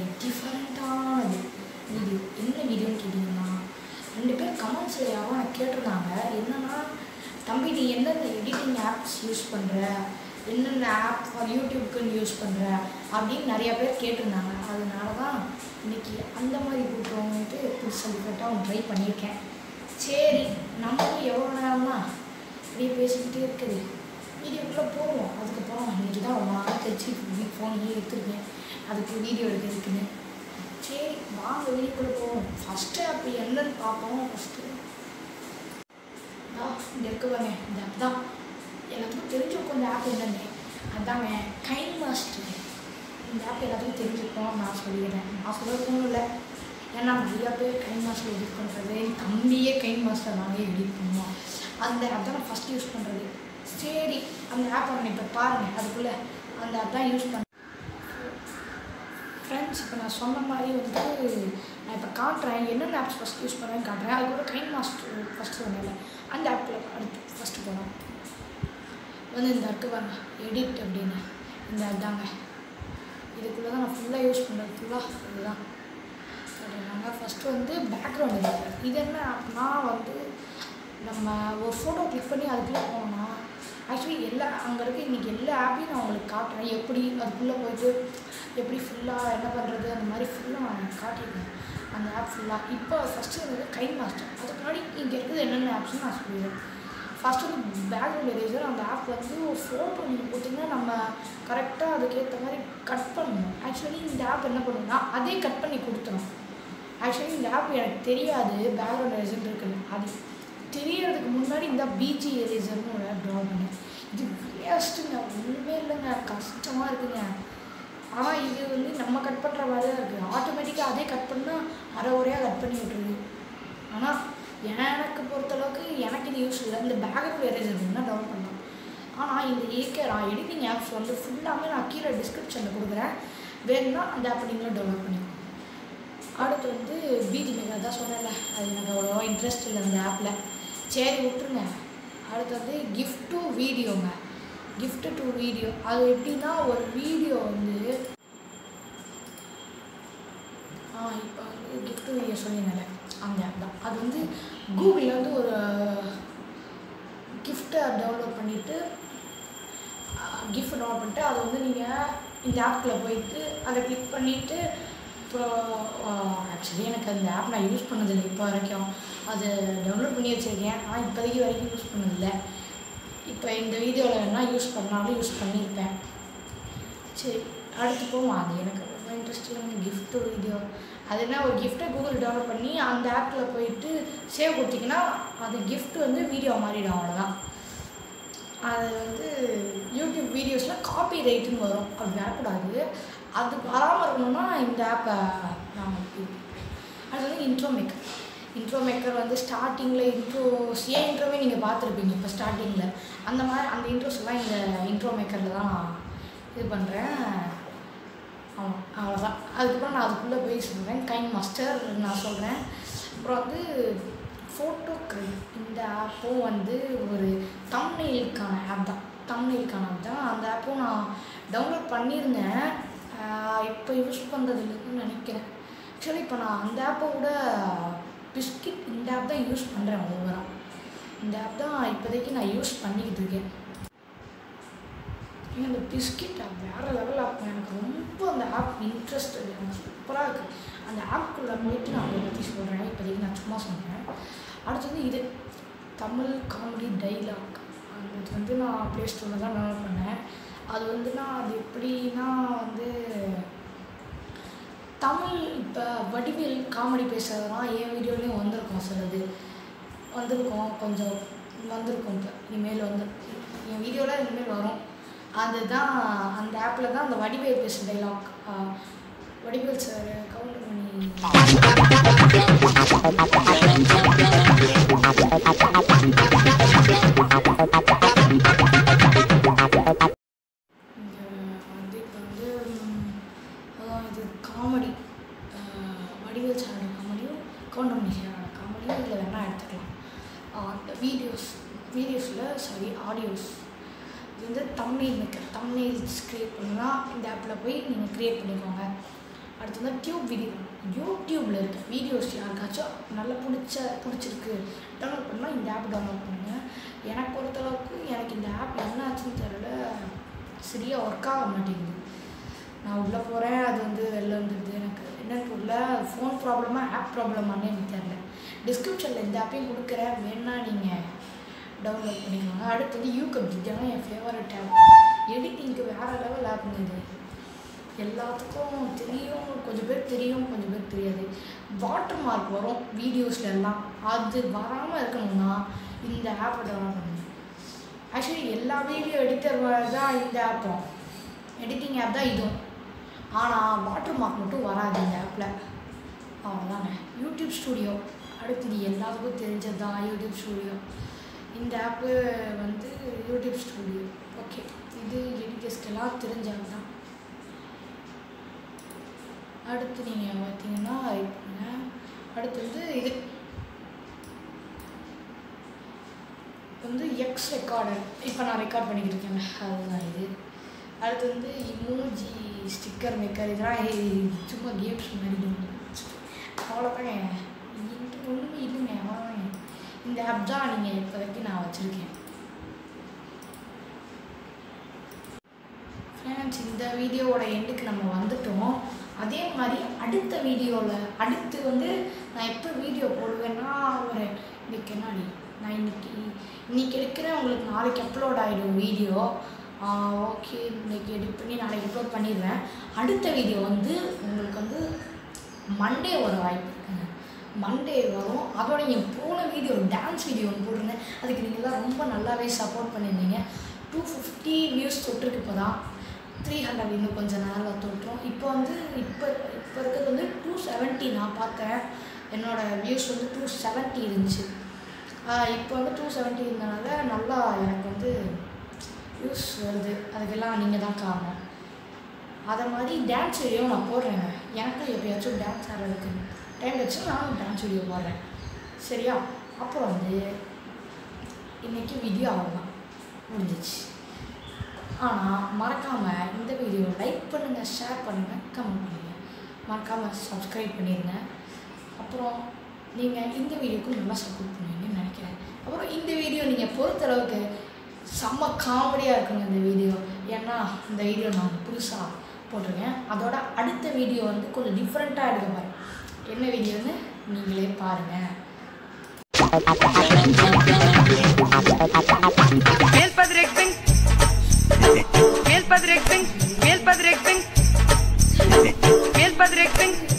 டிஃப்ரெண்ட்டான வீடியோ என்ன வீடியோன்னு கேட்டிங்கன்னா ரெண்டு பேர் கமெண்ட்ஸில் யாரோ எனக்கு கேட்டிருந்தாங்க என்னென்னா தம்பி நீ எந்தெந்த எடிட்டிங் ஆப்ஸ் யூஸ் பண்ணுற என்னென்ன ஆப் ஃபார் யூடியூப்க்குன்னு யூஸ் பண்ணுற அப்படின்னு நிறைய பேர் கேட்டிருந்தாங்க அதனால தான் இன்னைக்கு அந்த மாதிரி கொடுக்குறவங்கட்டு புதுசாக டிஃப்ரெண்ட்டாக ட்ரை பண்ணியிருக்கேன் சரி நம்மளும் எவ்வளோ நேரம் தான் அப்படியே பேசிக்கிட்டே இருக்குது வீடியோக்குள்ளே போவோம் அதுக்கப்புறம் இன்றைக்கி தான் ரொம்ப நாள் கழிச்சு ஃபோனையே எடுத்துருக்கேன் அதுக்கு வீடியோ எடுக்கிறதுக்குன்னு சரி வாங்க வீடியோக்குள்ளே போவோம் ஃபஸ்ட்டு அப்படி என்னன்னு பார்ப்போம் ஃபஸ்ட்டு இங்கே இருக்குவாங்க இந்த ஆப் தான் எல்லாத்துக்கும் தெரிஞ்சிருக்கும் இந்த ஆப் என்னன்னு அதாங்க கைன் மாஸ்டர் இந்த ஆப் எல்லாத்துக்கும் தெரிஞ்சிருக்கும் நான் சொல்லிடுறேன் நான் சொல்கிறதுக்கும் இல்லை ஏன்னா நிறையா பேர் கைன் மாஸ்டர் எடிட் பண்ணுறது தம்பியே கைன் மாஸ்டர் நானே எடிட் பண்ணுவோம் அந்த ஆப் தான் நான் ஃபஸ்ட் யூஸ் பண்ணுறது சரி அந்த ஆப்பை நான் இப்போ பாருங்கள் அதுக்குள்ளே அந்த ஆப் தான் யூஸ் பண்ண ஃப்ரெண்ட்ஸ் இப்போ நான் சொன்ன மாதிரி வந்து நான் இப்போ காட்டுறேன் என்னென்ன ஆப்ஸ் ஃபஸ்ட் யூஸ் பண்ணுறேன்னு காட்டுறேன் அது கூட கைன் மாஸ்டர் ஃபஸ்ட்டு சொன்னேன்ல அந்த ஆப்பில் அடுத்து ஃபஸ்ட்டு போனோம் வந்து இந்த இருக்கு பாருங்க எடிட் அப்படின்னு இந்த அதாங்க இதுக்குள்ளே தான் நான் ஃபுல்லாக யூஸ் பண்ணுறது ஃபுல்லாக இதுதான் நாங்கள் ஃபஸ்ட்டு வந்து பேக்ரவுண்ட் எடிட்டர் இது என்ன ஆப்னா வந்து நம்ம ஒரு ஃபோட்டோ கிளிக் பண்ணி அதுக்குள்ளே போனோம்னா ஆக்சுவலி எல்லா அங்கே இருக்க இன்றைக்கி எல்லா ஆப்பையும் நான் உங்களுக்கு காட்டுறேன் எப்படி அதுக்குள்ளே போயிட்டு எப்படி ஃபுல்லாக என்ன பண்ணுறது அந்த மாதிரி ஃபுல்லாக நான் காட்டியிருக்கேன் அந்த ஆப் ஃபுல்லாக இப்போ ஃபஸ்ட்டு வந்து கை மாஸ்டர் அதுக்கு முன்னாடி இங்கே இருக்குது என்னென்ன ஆப்ஸ்னு நான் சொல்லிடுறேன் ஃபஸ்ட்டு வந்து பேக்ரவுண்ட் எரேசர் அந்த ஆப் வந்து ஒரு ஃபோட்டோ நீங்கள் போட்டிங்கன்னா நம்ம கரெக்டாக அதுக்கேற்ற மாதிரி கட் பண்ணணும் ஆக்சுவலி இந்த ஆப் என்ன பண்ணுன்னா அதே கட் பண்ணி கொடுத்துரும் ஆக்சுவலி இந்த ஆப் எனக்கு தெரியாது பேக்ரவுண்ட் எரேசர் இருக்குன்னு அது தெரியறதுக்கு முன்னாடி இந்த பிஜி எரேசர்னு ஒரு ஆப் ட்ரா பண்ணேன் இது வேஸ்ட்டுங்க ஒன்றுமே இல்லைங்க கஷ்டமாக இருக்குங்க ஆனால் இது வந்து நம்ம கட் பண்ணுற மாதிரி தான் இருக்குது ஆட்டோமேட்டிக்காக அதே கட் பண்ணால் அரை ஒரையாக கட் பண்ணி விட்டுருது ஆனால் எனக்கு பொறுத்தளவுக்கு எனக்கு இது யூஸ் இல்லை இந்த பேக்கப் எரேசர் தான் டவுன்லோட் பண்ணலாம் ஆனால் இந்த ஏகே நான் எடிட்டிங் ஆப்ஸ் வந்து ஃபுல்லாமே நான் கீழே டிஸ்கிரிப்ஷனில் கொடுக்குறேன் வேணும்னா அந்த ஆப் நீங்களும் டவுன்லோட் பண்ணிக்கோங்க அடுத்து வந்து பிஜி மெகா தான் சொன்னேன்ல அது எனக்கு அவ்வளோவா இன்ட்ரெஸ்ட் இல்லை அந்த ஆப்பில் சரி விட்டுருங்க அடுத்து வந்து கிஃப்ட் டு வீடியோங்க gift டு வீடியோ அது எப்படின்னா ஒரு வீடியோ வந்து ஆ இப்போ வந்து gift டு வீடியோ சொன்னீங்கல்ல அந்த ஆப் தான் அது வந்து கூகுளில் வந்து ஒரு கிஃப்ட்டை டவுன்லோட் பண்ணிவிட்டு கிஃப்ட் டவுன்லோட் பண்ணிட்டு அதை வந்து நீங்கள் இந்த ஆப்குள்ளே போயிட்டு அதை கிளிக் பண்ணிவிட்டு இப்போ ஆக்சுவலி எனக்கு அந்த ஆப் நான் யூஸ் பண்ணதில்லை இப்போ வரைக்கும் அது டவுன்லோட் பண்ணி வச்சுருக்கேன் ஆனால் இப்போதைக்கு வரைக்கும் யூஸ் பண்ணதில்லை இப்போ இந்த வீடியோவில் வேணால் யூஸ் பண்ணாலும் யூஸ் பண்ணியிருப்பேன் சரி அடுத்து போவோம் அது எனக்கு ரொம்ப இன்ட்ரெஸ்ட் இல்லைங்க gift வீடியோ அது என்ன ஒரு கிஃப்ட்டை கூகுள் டவுன்லோட் பண்ணி அந்த ஆப்பில் போயிட்டு சேவ் கொடுத்தீங்கன்னா அது gift வந்து வீடியோ மாறிடும் அவ்வளோதான் அது வந்து யூடியூப் வீடியோஸில் காப்பி ரைட்டுன்னு வரும் அப்படி வரக்கூடாது அது வராமல் இருக்கணும்னா இந்த ஆப்பை நாம் அது வந்து இன்ட்ரோ மேக்கர் இன்ட்ரோ மேக்கர் வந்து ஸ்டார்டிங்கில் இன்ட்ரோ ஏன் இன்ட்ரோவே நீங்கள் பார்த்துருப்பீங்க இப்போ ஸ்டார்டிங்கில் அந்த மாதிரி அந்த இன்ட்ரோஸ் எல்லாம் இந்த இன்ட்ரோ மேக்கரில் தான் இது பண்ணுறேன் ஆமாம் அவ்வளோதான் அதுக்கப்புறம் நான் அதுக்குள்ளே போய் சொல்கிறேன் கைன் மாஸ்டர் நான் சொல்கிறேன் அப்புறம் வந்து ஃபோட்டோ கிரிட் இந்த ஆப்பும் வந்து ஒரு தம்னெயிலுக்கான ஆப் தான் தம்னெயிலுக்கான ஆப் தான் அந்த ஆப்பும் நான் டவுன்லோட் பண்ணியிருந்தேன் ஆஹ் இப்போ யூஸ் பண்ணுறது இல்லைன்னு நினைக்கிறேன் ஆக்சுவலி இப்போ நான் அந்த ஆப்பை விட பிஸ்கிட் இந்த ஆப் தான் யூஸ் பண்ணுறேன் ஓவராக இந்த ஆப் தான் இப்போதைக்கு நான் யூஸ் பண்ணிக்கிட்டு இருக்கேன் ஏன்னா இந்த பிஸ்கிட் ஆப் வேறு லெவல் ஆப் எனக்கு ரொம்ப அந்த ஆப் இன்ட்ரெஸ்ட் எனக்கு சூப்பராக இருக்குது அந்த ஆப்புக்குள்ளே போயிட்டு நான் அதை பற்றி சொல்கிறேன் இப்போதைக்கு நான் சும்மா சொன்னேன் அடுத்தது இது தமிழ் காமெடி டைலாக் அது வந்து நான் ப்ளே ஸ்டோரில் தான் டவுன்லோட் பண்ணேன் அது வந்து நான் அது எப்படின்னா வந்து தமிழ் இப்போ வடிவேல் காமெடி பேசுகிறதுலாம் என் வீடியோலேயும் வந்திருக்கும் சிலது வந்திருக்கும் கொஞ்சம் வந்திருக்கும் இப்போ இனிமேல் வந்து என் வீடியோவில் இனிமேல் வரும் அதுதான் அந்த ஆப்பில் தான் அந்த வடிவேல் பேசுகிற டைலாக் வடிவேல் சார் கவுண்டர் பண்ணி இந்த வந்து இப்போ வந்து ம், அதான் இது காமெடி வடிவேல் சாரோட காமெடியும் கவுண்டமணி சாரோட காமெடியும் இதில் வேணால் எடுத்துக்கலாம் ஆஹ் இந்த வீடியோஸ் வீடியோஸில் சாரி ஆடியோஸ் இது வந்து தம்னெயில் மேக்கர் தம்னெயில்ஸ் க்ரியேட் பண்ணால் இந்த ஆப்பில் போய் நீங்கள் க்ரியேட் பண்ணிக்கோங்க அடுத்து வந்து டியூப் வீடியோ யூடியூப்பில் இருக்க வீடியோஸ் யாருக்காச்சும் நல்லா பிடிச்ச பிடிச்சிருக்கு டவுன்லோட் பண்ணால் இந்த ஆப் டவுன்லோட் பண்ணுங்கள் எனக்கு பொறுத்தளவுக்கு எனக்கு இந்த ஆப் என்ன ஆச்சுன்னு தெரியல சரியாக ஒர்க் ஆக மாட்டேங்குது நான் உள்ளே போகிறேன் அது வந்து வெளில வந்துடுது எனக்கு என்னன்னு தெரியல ஃபோன் ப்ராப்ளமா ஆப் ப்ராப்ளமானே எனக்கு தெரியல டிஸ்கிரிப்ஷனில் இந்த ஆப்பையும் கொடுக்குறேன் வேணா நீங்கள் டவுன்லோட் பண்ணிக்கோங்க அடுத்து வந்து யூகப் இதுதான் என் ஃபேவரட் ஆப் எடிட்டிங்க்கு வேறு லெவல் ஆப்புங்க இது எல்லாத்துக்கும் தெரியும் கொஞ்சம் பேர் தெரியும் கொஞ்சம் பேர் தெரியாது வாட்டர் மார்க் வரும் வீடியோஸ்ல எல்லாம் அது வராமல் இருக்கணும்னா இந்த ஆப்பை டவுன்லோட் பண்ணுங்க ஆக்சுவலி எல்லா வீடியோ எடிட்டர் தான் இந்த ஆப்பும் எடிட்டிங் ஆப் தான் இதுவும் ஆனால் வாட்டர் மார்க் மட்டும் வராது இந்த ஆப்பில் அவ்வளோதாங்க யூடியூப் ஸ்டூடியோ அடுத்தது எல்லாத்துக்கும் தெரிஞ்சது தான் யூடியூப் ஸ்டூடியோ இந்த ஆப்பு வந்து யூடியூப் ஸ்டூடியோ ஓகே இது எடிட்டர்ஸ்க்கெல்லாம் தெரிஞ்ச app தான் அடுத்து நீங்கள் பார்த்தீங்கன்னா இப்போ அடுத்து வந்து இது வந்து எக்ஸ் ரெக்கார்டர் இப்போ நான் ரெக்கார்ட் பண்ணிக்கிட்டு இருக்கேன் அதுதான் இது அடுத்து வந்து இமோஜி ஸ்டிக்கர் மேக்கர் இதெல்லாம் ஏய், சும்மா கேம்ஸ் மாதிரி அவ்வளோதாங்க இது ஒன்றுமே இல்லைங்க அவ்வளோதாங்க இந்த ஆப் தான் நீங்கள் இப்போதைக்கு நான் வச்சுருக்கேன் ஃப்ரெண்ட்ஸ் இந்த வீடியோவோட எண்டுக்கு நம்ம வந்துட்டோம் அதே மாதிரி அடுத்த வீடியோவில் அடுத்து வந்து நான் எப்போ வீடியோ போடுவேன்னா ஒரு இன்னைக்கு என்னடி நான் இன்னைக்கு இன்னைக்கு எடுக்கிறேன் உங்களுக்கு நாளைக்கு அப்லோட் ஆகிடும் வீடியோ ஓகே இன்னைக்கு எடிட் பண்ணி நாளைக்கு அப்லோட் பண்ணிடுவேன் அடுத்த வீடியோ வந்து உங்களுக்கு வந்து மண்டே வர வாய்ப்பு இருக்குங்க மண்டே வரும் அதோட என் போன வீடியோ டான்ஸ் வீடியோ ஒன்று போட்டிருந்தேன் அதுக்கு நீங்கள் தான் ரொம்ப நல்லாவே சப்போர்ட் பண்ணியிருந்தீங்க டூ ஃபிஃப்டி வியூஸ் தொட்டிருக்கு இப்போ தான் த்ரீ ஹண்ட்ரட் இன்னும் கொஞ்சம் நேரம் தொட்டுரும் இப்போ வந்து இப்போ இப்போ இருக்கிறது வந்து டூ செவன்ட்டி நான் பார்த்தேன் என்னோடய வியூஸ் வந்து டூ செவன்ட்டி இருந்துச்சு ஆஹ் இப்போ வந்து டூ செவன்ட்டி இருந்தனால நல்லா எனக்கு வந்து வியூஸ் வருது அதுக்கெல்லாம் நீங்கள் தான் காரணம் அதை மாதிரி டான்ஸ் வீடியோ நான் போடுறேங்க எனக்கும் எப்பயாச்சும் டான்ஸ் ஆடுறதுக்கு டைம் வச்சு நானும் டான்ஸ் வீடியோ போடுறேன் சரியா அப்புறம் வந்து இன்றைக்கி வீடியோ அவ்வளோதான் முடிஞ்சிச்சு ஆனால் மறக்காமல் இந்த வீடியோ லைக் பண்ணுங்கள் ஷேர் பண்ணுங்கள் கமெண்ட் பண்ணுங்கள் மறக்காமல் சப்ஸ்கிரைப் பண்ணிடுங்க அப்புறம் நீங்கள் இந்த வீடியோக்கும் நல்லா சப்போர்ட் பண்ணுவீங்கன்னு நினைக்கிறேன் அப்புறம் இந்த வீடியோ நீங்கள் பொறுத்தளவுக்கு செம்ம காமெடியாக இருக்குங்க இந்த வீடியோ ஏன்னா இந்த வீடியோ நான் புதுசாக போட்டிருக்கேன் அதோட அடுத்த வீடியோ வந்து கொஞ்சம் டிஃப்ரெண்ட்டாக எடுக்க பாருங்க என்ன வீடியோன்னு நீங்களே பாருங்கள் Male Padre Acting. Male Padre Acting. Male Padre Acting. Male Padre Acting.